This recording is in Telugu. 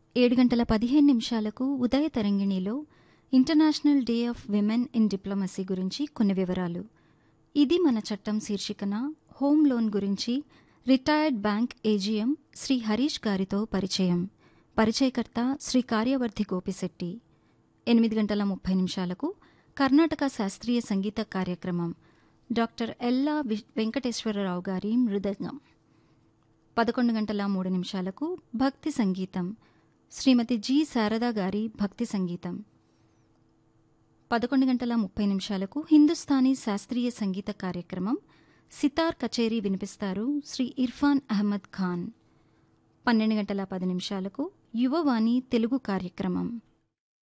ఏడు గంటల పదిహేను నిమిషాలకు ఉదయ తరంగిణిలో international day of women in diplomacy గురించి కొన్ని వివరాలు ఇది మన చట్టం శీర్షికన హోమ్ లోన్ గురించి retired bank AGM Shri Harish గారితో పరిచయం పరిచయకర్త శ్రీ కార్యవర్ధి గోపిశెట్టి ఎనిమిది గంటల ముప్పై నిమిషాలకు కర్ణాటక శాస్త్రీయ సంగీత కార్యక్రమం డాక్టర్ ఎల్లా వి- వెంకటేశ్వరరావు గారి మృదంగం పదకొండు గంటల మూడు నిమిషాలకు భక్తి సంగీతం శ్రీమతి జి శారదా గారి భక్తి సంగీతం పదకొండు గంటల ముప్పై నిమిషాలకు హిందుస్థానీ శాస్త్రీయ సంగీత కార్యక్రమం సితార్ కచేరీ వినిపిస్తారు శ్రీ ఇర్ఫాన్ అహ్మద్ ఖాన్ పన్నెండు గంటల పది నిమిషాలకు యువవాణి తెలుగు కార్యక్రమం